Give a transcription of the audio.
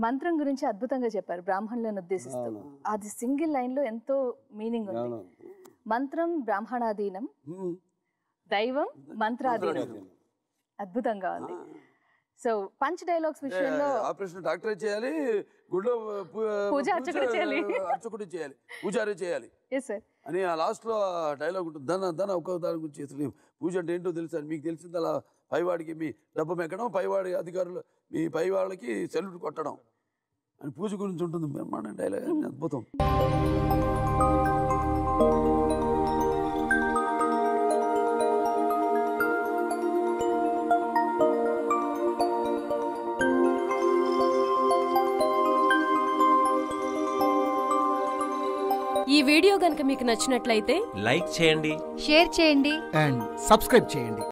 మంత్రం గురించి అద్భుతంగా చెప్పారు బ్రాహ్మణులను ఉద్దేశిస్తూ అవును. అది సింగిల్ లైన్ లో ఎంతో మీనింగ్ ఉంది అవును. మంత్రం బ్రాహ్మణాధీనం ఉమ్. దైవం మంత్రాధీనం మంత్రాధీనం. అద్భుతంగా ఉంది సో పంచ్ డైలాగ్స్ విషయంలో ఆపరేషన్ డాక్టరే చేయాలి గుడిలో పూ- పూజ అర్చకుడు చేయాలి. అర్చకుడు చేయాలి పూజారి చేయాలి ఎస్ సార్ అని ఆ లాస్ట్లో డైలాగ్ ఉంటుంది ధన ధన ఒక్క దాని గురించి అసలు పూజ అంటే ఏంటో తెలుసా మీకు తెలిసింది అలా పైవాడికి మీ డబ్బం ఎక్కడం పైవాడి అధికారులు మీ పై వాళ్ళకి సెల్యూట్ కొట్టడం అని పూజ గురించి ఉంటుంది బ్రహ్మాండ డైలాగ్ అని అద్భుతం ఈ వీడియో గనుక మీకు నచ్చినట్లయితే లైక్ చేయండి షేర్ చేయండి అండ్ సబ్స్క్రైబ్ చేయండి